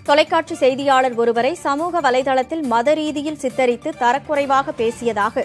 தொலைக்காட்சி செய்தியாளர் ஒருவரை சமூக வலைதளத்தில் மத ரீதியில் சித்தரித்து தரக்குறைவாக பேசியதாக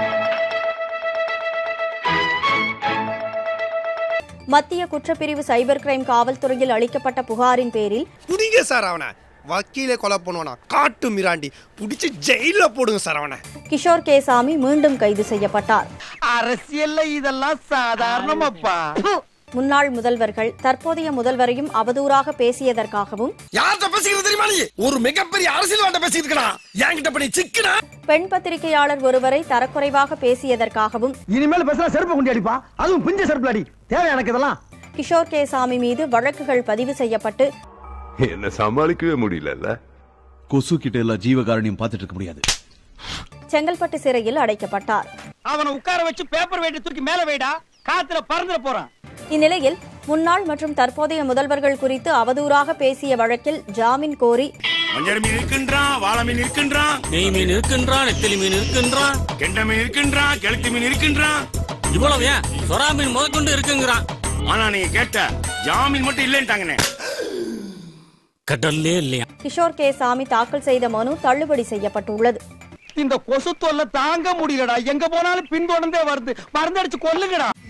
மத்திய குற்றப்பிரிவு சைபர் கிரைம் காவல்துறையில் அளிக்கப்பட்ட புகாரின் பேரில் புடிங்க சார் அவனை வக்கீலே கொலை பண்ணுவானா காட்டு மிராண்டி புடிச்சு ஜெயில போடுங்க சார் அவனை கிஷோர் கேசாமி மீண்டும் கைது செய்யப்பட்டார் அரசியல்ல இதெல்லாம் சாதாரணமாப்பா முன்னாள் முதல்வர்கள் தற்போதைய முதல்வரையும் அவதூறாக பேசியதற்காகவும் யார்கிட்ட பேசிக்கிறது தெரியுமா நீ ஒரு மிகப்பெரிய அரசியல்வாட்ட பேசிட்டு இருக்கா என்கிட்ட பண்ணி சிக்கனா பெண் பத்திரிகையாளர் ஒருவரை தரக்குறைவாக பேசியதற்காகவும் இனிமேல் பேசுனா செருப்பு குண்டி அடிப்பா அதுவும் பிஞ்ச செருப்புல அடி தேவை எனக்கு இதெல்லாம் கிஷோர் கேசாமி மீது வழக்குகள் பதிவு செய்யப்பட்டு என்ன சமாளிக்கவே முடியலல்ல கொசு கிட்ட எல்லாம் ஜீவகாரணியம் பார்த்துட்டு இருக்க முடியாது செங்கல்பட்டு சிறையில் அடைக்கப்பட்டார் அவனை உட்கார வச்சு பேப்பர் வெயிட்டு தூக்கி மேல வைடா காத்துல பறந்துட போறான் இந்நிலையில் முன்னாள் மற்றும் தற்போதைய முதல்வர்கள் குறித்து அவதூறாக பேசிய வழக்கில் ஜாமீன் கோரி மஞ்சள் மீன் இருக்கின்றான் வாழை மீன் இருக்கின்றான் நெய் மீன் இருக்கின்றான் நெத்திலி மீன் இருக்கின்றான் கெண்டை மீன் இருக்கின்றான் கிழக்கு மீன் இருக்கின்றான் இவ்வளவு ஏன் சொரா மீன் முதற்கொண்டு இருக்குங்கிறான் ஆனா நீங்க கேட்ட ஜாமீன் மட்டும் இல்லைன்ட்டாங்கண்ணே கடல்லே இல்லையா கிஷோர் கேசாமி தாக்கல் செய்த மனு தள்ளுபடி செய்யப்பட்டுள்ளது இந்த கொசு தொல்லை தாங்க முடியலடா எங்க போனாலும் பின்தொடர்ந்தே வருது மருந்தடிச்சு கொல்லுங்கடா